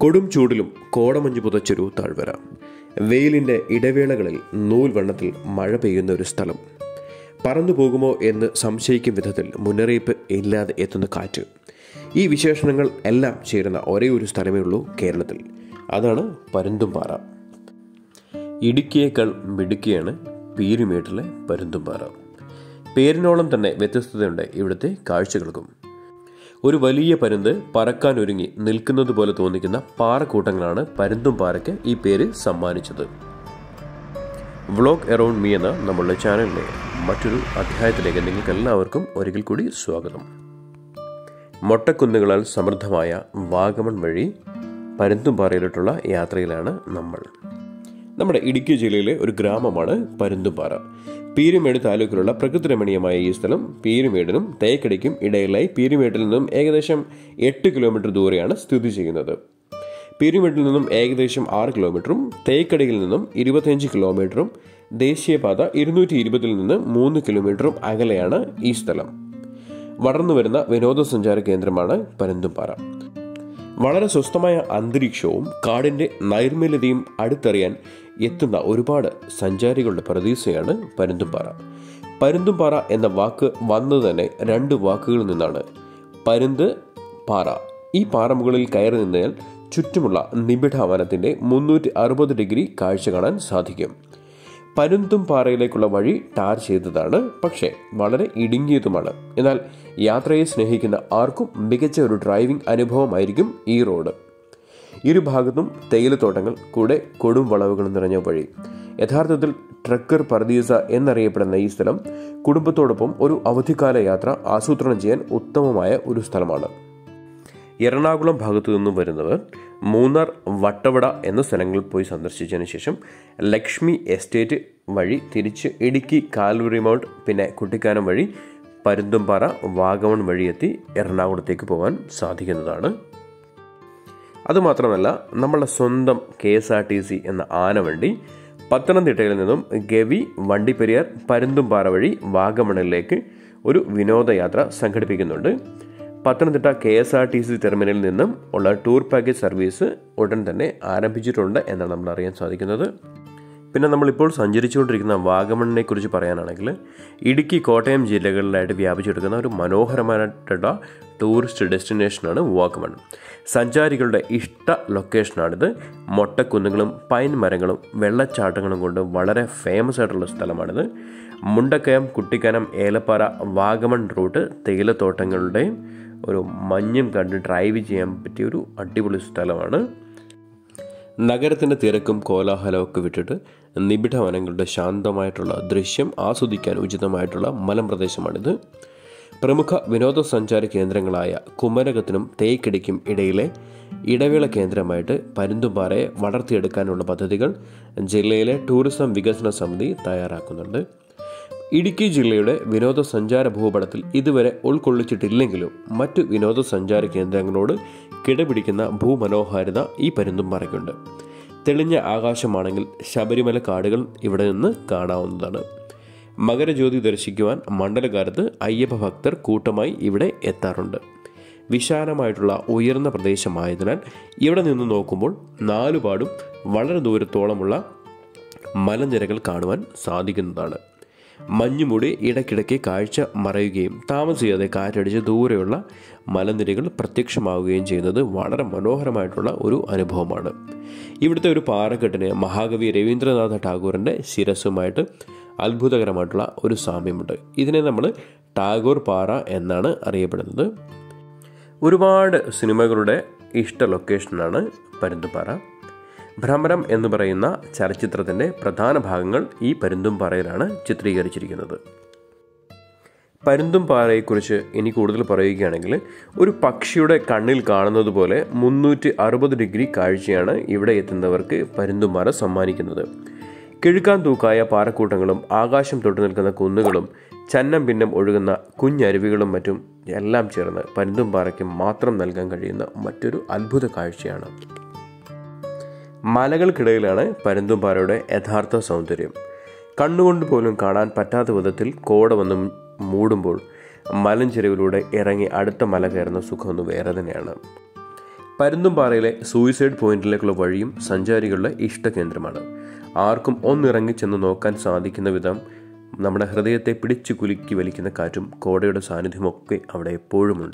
കൊടും ചൂടിലും കോടമഞ്ഞ് പുതച്ചൊരു താഴ്വര വെയിലിൻ്റെ ഇടവേളകളിൽ നൂൽ വണ്ണത്തിൽ മഴ പെയ്യുന്ന ഒരു സ്ഥലം പറന്നു പോകുമോ എന്ന് സംശയിക്കും വിധത്തിൽ മുന്നറിയിപ്പ് ഇല്ലാതെ എത്തുന്ന കാറ്റ് ഈ വിശേഷണങ്ങൾ എല്ലാം ചേരുന്ന ഒരേ ഒരു സ്ഥലമേ ഉള്ളൂ കേരളത്തിൽ അതാണ് പരുന്തുംപാറ ഇടുക്കിയേക്കാൾ മിടുക്കിയാണ് പീരുമേട്ടിലെ പരുന്തുംപാറ പേരിനോളം തന്നെ വ്യത്യസ്തതയുണ്ട് ഇവിടുത്തെ കാഴ്ചകൾക്കും ഒരു വലിയ പരുന്ത് പറക്കാൻ ഒരുങ്ങി നിൽക്കുന്നത് പോലെ തോന്നിക്കുന്ന പാറക്കൂട്ടങ്ങളാണ് പരുന്തും പാറയ്ക്ക് ഈ പേര് സമ്മാനിച്ചത് വ്ളോഗ് എറൗണ്ട് മീ എന്ന നമ്മളുടെ ചാനലിലെ മറ്റൊരു അധ്യായത്തിലേക്ക് നിങ്ങൾക്ക് എല്ലാവർക്കും ഒരിക്കൽ കൂടി സ്വാഗതം മൊട്ടക്കുന്നുകളാൽ സമൃദ്ധമായ വാഗമൺ വഴി പരുന്തുംപാറയിലോട്ടുള്ള യാത്രയിലാണ് നമ്മൾ നമ്മുടെ ഇടുക്കി ജില്ലയിലെ ഒരു ഗ്രാമമാണ് പരുന്തുംപാറ പീരുമേട് താലൂക്കിലുള്ള പ്രകൃതിരമണീയമായ ഈ സ്ഥലം പീരുമേടിനും തേക്കടിക്കും ഇടയിലായി പീരുമേട്ടിൽ നിന്നും ഏകദേശം എട്ട് കിലോമീറ്റർ ദൂരെയാണ് സ്ഥിതി ചെയ്യുന്നത് പീരുമേട്ടിൽ നിന്നും ഏകദേശം ആറ് കിലോമീറ്ററും തേക്കടിയിൽ നിന്നും ഇരുപത്തിയഞ്ച് കിലോമീറ്ററും ദേശീയപാത ഇരുന്നൂറ്റി ഇരുപതിൽ നിന്ന് മൂന്ന് കിലോമീറ്ററും അകലെയാണ് ഈ സ്ഥലം വളർന്നു വരുന്ന വിനോദസഞ്ചാര കേന്ദ്രമാണ് പരുന്തുംപാറ വളരെ സ്വസ്ഥമായ അന്തരീക്ഷവും കാടിന്റെ നൈർമല്യതയും അടുത്തറിയാൻ എത്തുന്ന ഒരുപാട് സഞ്ചാരികളുടെ പ്രതീക്ഷയാണ് പരുന്തുംപാറ പരുന്തുംപാറ എന്ന വാക്ക് വന്നത് തന്നെ രണ്ട് വാക്കുകളിൽ നിന്നാണ് പരുന്ത് പാറ ഈ പാറമുകളിൽ കയറി നിന്നാൽ ചുറ്റുമുള്ള നിബിഡ വനത്തിന്റെ മുന്നൂറ്റി അറുപത് ഡിഗ്രി കാഴ്ച കാണാൻ സാധിക്കും പരുന്തും പാറയിലേക്കുള്ള വഴി ടാർ ചെയ്തതാണ് പക്ഷേ വളരെ ഇടുങ്ങിയതുമാണ് എന്നാൽ യാത്രയെ സ്നേഹിക്കുന്ന ആർക്കും മികച്ച ഒരു ഡ്രൈവിംഗ് അനുഭവമായിരിക്കും ഈ റോഡ് ഇരുഭാഗത്തും തേയിലത്തോട്ടങ്ങൾ കൂടെ കൊടും വളവുകളും നിറഞ്ഞ വഴി യഥാർത്ഥത്തിൽ ട്രക്കർ പർദീസ എന്നറിയപ്പെടുന്ന ഈ സ്ഥലം കുടുംബത്തോടൊപ്പം ഒരു അവധിക്കാല യാത്ര ആസൂത്രണം ചെയ്യാൻ ഉത്തമമായ ഒരു സ്ഥലമാണ് എറണാകുളം ഭാഗത്തു നിന്നും വരുന്നവർ മൂന്നാർ വട്ടവട എന്ന സ്ഥലങ്ങളിൽ പോയി സന്ദർശിച്ചതിന് ശേഷം ലക്ഷ്മി എസ്റ്റേറ്റ് വഴി തിരിച്ച് ഇടുക്കി കാൽവറി മൗണ്ട് പിന്നെ കുട്ടിക്കാനം വഴി പരുന്തുംപാറ വാഗമൺ വഴി എത്തി എറണാകുളത്തേക്ക് പോകാൻ സാധിക്കുന്നതാണ് അതുമാത്രമല്ല നമ്മളുടെ സ്വന്തം K S R T C എന്ന ആനവണ്ടി പത്തനംതിട്ടയിൽ നിന്നും ഗവി വണ്ടിപ്പെരിയാർ പരുന്തുംപാറ വഴി വാഗമണിലേക്ക് ഒരു വിനോദയാത്ര സംഘടിപ്പിക്കുന്നുണ്ട് Pathanamthitta K S R T C ടെർമിനലിൽ നിന്നും ഉള്ള ടൂർ പാക്കേജ് സർവീസ് ഉടൻ തന്നെ ആരംഭിച്ചിട്ടുണ്ട് എന്നാണ് നമ്മൾ അറിയാൻ സാധിക്കുന്നത് പിന്നെ നമ്മളിപ്പോൾ സഞ്ചരിച്ചുകൊണ്ടിരിക്കുന്ന വാഗമണിനെ കുറിച്ച് പറയാനാണെങ്കിൽ ഇടുക്കി കോട്ടയം ജില്ലകളിലായിട്ട് വ്യാപിച്ചെടുക്കുന്ന ഒരു മനോഹരമായിട്ടുള്ള ടൂറിസ്റ്റ് ഡെസ്റ്റിനേഷനാണ് വാഗമൺ സഞ്ചാരികളുടെ ഇഷ്ട ലൊക്കേഷനാണിത് മൊട്ടക്കുന്നുകളും പൈൻ മരങ്ങളും വെള്ളച്ചാട്ടങ്ങളും കൊണ്ട് വളരെ ഫേമസ് ആയിട്ടുള്ള സ്ഥലമാണിത് മുണ്ടക്കയം കുട്ടിക്കനം ഏലപ്പാറ വാഗമൺ റൂട്ട് തേയിലത്തോട്ടങ്ങളുടെയും ഒരു മഞ്ഞും കണ്ട് ഡ്രൈവ് ചെയ്യാൻ പറ്റിയ ഒരു അടിപൊളി സ്ഥലമാണ് നഗരത്തിൻ്റെ തിരക്കും കോലാഹലവും ഒക്കെ വിട്ടിട്ട് നിബിഡ വനങ്ങളുടെ ശാന്തമായിട്ടുള്ള ദൃശ്യം ആസ്വദിക്കാൻ ഉചിതമായിട്ടുള്ള മലമ്പ്രദേശമാണിത് പ്രമുഖ വിനോദസഞ്ചാര കേന്ദ്രങ്ങളായ കുമരകത്തിനും തേക്കടിക്കും ഇടയിലെ ഇടവേള കേന്ദ്രമായിട്ട് പരുന്തുംപാറയെ വളർത്തിയെടുക്കാനുള്ള പദ്ധതികൾ ജില്ലയിലെ ടൂറിസം വികസന സമിതി തയ്യാറാക്കുന്നുണ്ട് ഇടുക്കി ജില്ലയുടെ വിനോദസഞ്ചാര ഭൂപടത്തിൽ ഇതുവരെ ഉൾക്കൊള്ളിച്ചിട്ടില്ലെങ്കിലും മറ്റു വിനോദസഞ്ചാര കേന്ദ്രങ്ങളോട് കിടപിടിക്കുന്ന ഭൂമനോഹാരിത ഈ പരുന്തുംപാറയ്ക്കുണ്ട് തെളിഞ്ഞ ആകാശമാണെങ്കിൽ ശബരിമല കാടുകൾ ഇവിടെ നിന്ന് കാണാവുന്നതാണ് മകരജ്യോതി ദർശിക്കുവാൻ മണ്ഡലകാലത്ത് അയ്യപ്പ ഭക്തർ കൂട്ടമായി ഇവിടെ എത്താറുണ്ട് വിശാലമായിട്ടുള്ള ഉയർന്ന പ്രദേശമായതിനാൽ ഇവിടെ നിന്ന് നോക്കുമ്പോൾ നാലുപാടും വളരെ ദൂരത്തോളമുള്ള മലനിരകൾ കാണുവാൻ സാധിക്കുന്നതാണ് മഞ്ഞുമൂടി ഇടയ്ക്കിടയ്ക്ക് കാഴ്ച മറയുകയും താമസിയാതെ കാറ്റടിച്ച് ദൂരെയുള്ള മലനിരകൾ പ്രത്യക്ഷമാവുകയും ചെയ്യുന്നത് വളരെ മനോഹരമായിട്ടുള്ള ഒരു അനുഭവമാണ് ഇവിടുത്തെ ഒരു പാറക്കെട്ടിന് മഹാകവി രവീന്ദ്രനാഥ ടാഗോറിൻ്റെ ശിരസ്സുമായിട്ട് അത്ഭുതകരമായിട്ടുള്ള ഒരു സാമ്യമുണ്ട് ഇതിനെ നമ്മൾ ടാഗോർ പാറ എന്നാണ് അറിയപ്പെടുന്നത് ഒരുപാട് സിനിമകളുടെ ഇഷ്ട ലൊക്കേഷനാണ് പരുന്തുപാറ ഭ്രമരം എന്ന് പറയുന്ന ചലച്ചിത്രത്തിൻ്റെ പ്രധാന ഭാഗങ്ങൾ ഈ പരുന്തുംപാറയിലാണ് ചിത്രീകരിച്ചിരിക്കുന്നത് പരുന്തുംപാറയെക്കുറിച്ച് ഇനി കൂടുതൽ പറയുകയാണെങ്കിൽ ഒരു പക്ഷിയുടെ കണ്ണിൽ കാണുന്നത് പോലെ മുന്നൂറ്റി അറുപത് ഡിഗ്രി കാഴ്ചയാണ് ഇവിടെ എത്തുന്നവർക്ക് പരുന്തുംപാറ സമ്മാനിക്കുന്നത് കിഴുക്കാൻ തൂക്കായ പാറക്കൂട്ടങ്ങളും ആകാശം തൊട്ടു നിൽക്കുന്ന കുന്നുകളും ചന്നം ഭിന്നം ഒഴുകുന്ന കുഞ്ഞരുവികളും മറ്റും എല്ലാം ചേർന്ന് പരുന്തുംപാറയ്ക്ക് മാത്രം നൽകാൻ കഴിയുന്ന മറ്റൊരു അത്ഭുത കാഴ്ചയാണ് മലകൾക്കിടയിലാണ് പരുന്തുംപാറയുടെ യഥാർത്ഥ സൗന്ദര്യം കണ്ണുകൊണ്ട് പോലും കാണാൻ പറ്റാത്ത വിധത്തിൽ കോട വന്ന് മൂടുമ്പോൾ മലഞ്ചെരുവിലൂടെ ഇറങ്ങി അടുത്ത മല കയറുന്ന സുഖം ഒന്ന് വേറെ തന്നെയാണ് പരുന്തുംപാറയിലെ സൂയിസൈഡ് പോയിന്റിലേക്കുള്ള വഴിയും സഞ്ചാരികളുടെ ഇഷ്ടകേന്ദ്രമാണ് ആർക്കും ഒന്നിറങ്ങി ചെന്ന് നോക്കാൻ സാധിക്കുന്ന വിധം നമ്മുടെ ഹൃദയത്തെ പിടിച്ചു കുലുക്കി വലിക്കുന്ന കാറ്റും കോടയുടെ സാന്നിധ്യമൊക്കെ അവിടെ എപ്പോഴുമുണ്ട്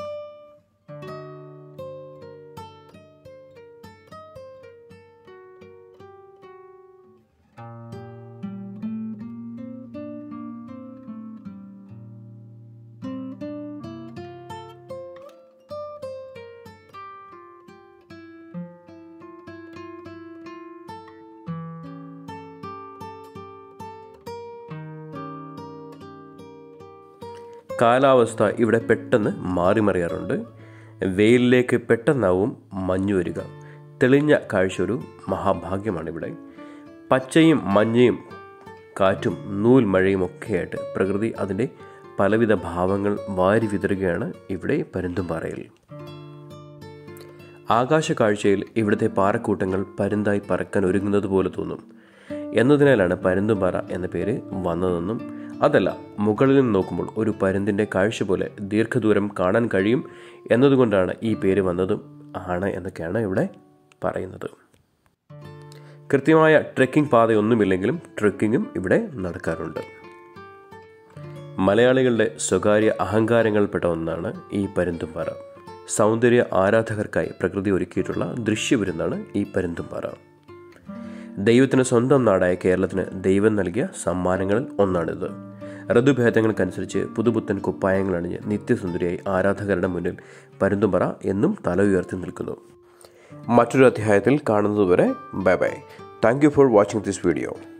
കാലാവസ്ഥ ഇവിടെ പെട്ടെന്ന് മാറിമറിയാറുണ്ട് വെയിലിലേക്ക് പെട്ടെന്നാവും മഞ്ഞു വരിക തെളിഞ്ഞ കാഴ്ച ഒരു മഹാഭാഗ്യമാണ് ഇവിടെ പച്ചയും മഞ്ഞയും കാറ്റും നൂൽ മഴയും ഒക്കെയായിട്ട് പ്രകൃതി അതിൻ്റെ പലവിധ ഭാവങ്ങൾ വാരി വിതറുകയാണ് ഇവിടെ പരുന്തുംപാറയിൽ ആകാശ കാഴ്ചയിൽ ഇവിടുത്തെ പാറക്കൂട്ടങ്ങൾ പരുന്തായി പറക്കാൻ ഒരുങ്ങുന്നത് പോലെ തോന്നും എന്നതിനാലാണ് പരുന്തുംപാറ എന്ന പേര് വന്നതെന്നും അതല്ല മുകളിൽ നിന്ന് നോക്കുമ്പോൾ ഒരു പരുന്തിൻ്റെ കാഴ്ച പോലെ ദീർഘദൂരം കാണാൻ കഴിയും എന്നതുകൊണ്ടാണ് ഈ പേര് വന്നതും ആണ് എന്നൊക്കെയാണ് ഇവിടെ പറയുന്നത് കൃത്യമായ ട്രെക്കിംഗ് പാതയൊന്നുമില്ലെങ്കിലും ട്രെക്കിങ്ങും ഇവിടെ നടക്കാറുണ്ട് മലയാളികളുടെ സ്വകാര്യ അഹങ്കാരങ്ങൾപ്പെട്ട ഒന്നാണ് ഈ പരുന്തുംപാറ സൗന്ദര്യ ആരാധകർക്കായി പ്രകൃതി ഒരുക്കിയിട്ടുള്ള ദൃശ്യവിരുന്നാണ് ഈ പരുന്തുംപാറ ദൈവത്തിന് സ്വന്തം നാടായ കേരളത്തിന് ദൈവം നൽകിയ സമ്മാനങ്ങളിൽ ഒന്നാണിത് ഋതുഭേദങ്ങൾക്കനുസരിച്ച് പുതുപുത്തൻ കുപ്പായങ്ങൾ അണിഞ്ഞ് നിത്യസുന്ദരിയായി ആരാധകരുടെ മുന്നിൽ പരുന്തുംപറ എന്നും തല ഉയർത്തി നിൽക്കുന്നു മറ്റൊരു അധ്യായത്തിൽ കാണുന്നതുവരെ bye bye thank you for watching this video